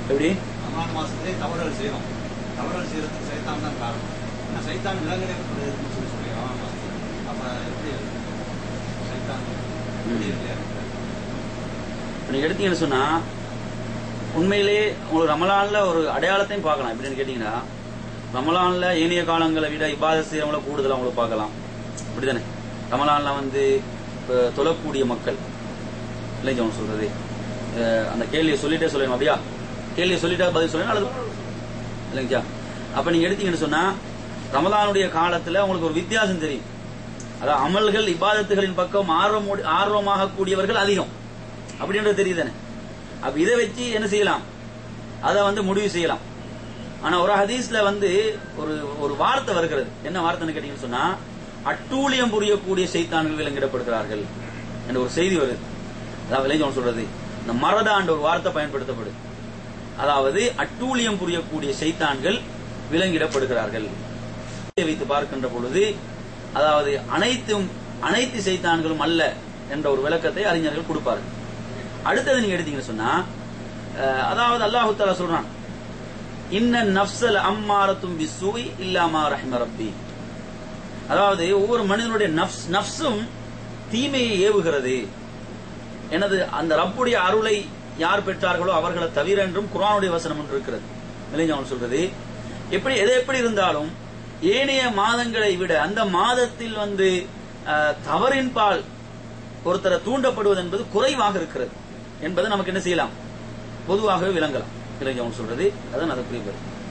எப்படி ரமலான் மாசத்திலே தவறுகள் செய்யறோம் தவறுகள் செய்யறதுக்கு சைத்தான் தான் காரணம் ஏன்னா சைத்தான் விலங்கலே இருக்குன்னு சொல்லி சொல்லி ரமலான் மாசத்துல அப்ப எப்படி சைத்தான் எப்படி இருக்கு இப்ப நீங்க எடுத்தீங்கன்னு சொன்னா உண்மையிலே உங்களுக்கு ரமலான்ல ஒரு அடையாளத்தையும் பார்க்கலாம் எப்படின்னு கேட்டீங்கன்னா ரமலான்ல ஏனைய காலங்களை விட இபாத செய்யறவங்கள கூடுதலா உங்களுக்கு பார்க்கலாம் அப்படிதானே ரமலான்ல வந்து இப்ப தொழக்கூடிய மக்கள் இல்லைங்க அவன் சொல்றது அஹ் அந்த கேள்வியை சொல்லிட்டே சொல்லணும் அப்படியா கேள்வியை சொல்லிட்டா பதில் சொல்லணும் அல்லது இல்லைங்கச்சா அப்ப நீங்க எடுத்தீங்கன்னு சொன்னா ரமலானுடைய காலத்துல உங்களுக்கு ஒரு வித்தியாசம் தெரியும் அதாவது அமல்கள் இபாதத்துகளின் பக்கம் ஆர்வம் ஆர்வமாக கூடியவர்கள் அதிகம் அப்படின்றது தெரியுதானே அப்ப இதை வச்சு என்ன செய்யலாம் அதை வந்து முடிவு செய்யலாம் ஆனா ஒரு ஹதீஸ்ல வந்து ஒரு ஒரு வார்த்தை வருகிறது என்ன வார்த்தைன்னு கேட்டீங்கன்னு சொன்னா அட்டூழியம் புரியக்கூடிய செய்தான்கள் விலங்கிடப்படுகிறார்கள் என்ற ஒரு செய்தி வருது அதாவது விளைஞ்சவன் சொல்றது இந்த மரதான்ற ஒரு வார்த்தை பயன்படுத்தப்படுது அதாவது அட்டூழியம் புரியக்கூடிய செய்தான்கள் விலங்கிடப்படுகிறார்கள் இதை வைத்து பார்க்கின்ற பொழுது அதாவது அனைத்தும் அனைத்து செய்தான்களும் அல்ல என்ற ஒரு விளக்கத்தை அறிஞர்கள் கொடுப்பார்கள் அடுத்தது நீங்க எடுத்தீங்கன்னு சொன்னா அஹ், அதாவது அல்லாஹு தாலா சொல்றான் இன்ன நஃப்சல் அம்மாரத்தும் பிசூய் இல்லாமா ரஹ்ம ரப்பி அதாவது ஒவ்வொரு மனிதனுடைய நஃப்ஸ் நஃப்ஸும் தீமையை ஏவுகிறது எனது அந்த ரப்புடைய அருளை யார் பெற்றார்களோ அவர்களை தவிர என்றும் குர்ஆனுடைய வசனம் ஒன்று இருக்கிறது இளைஞன் சொல்றது எப்படி எது எப்படி இருந்தாலும் ஏனைய மாதங்களை விட அந்த மாதத்தில் வந்து அஹ், தவறின் பால் ஒருத்தரை தூண்டப்படுவது என்பது குறைவாக இருக்கிறது என்பதை நமக்கு என்ன செய்யலாம் பொதுவாகவே விளங்கலாம் இளைஞன் சொல்றது அதான் அதை குறிப்பிடுறது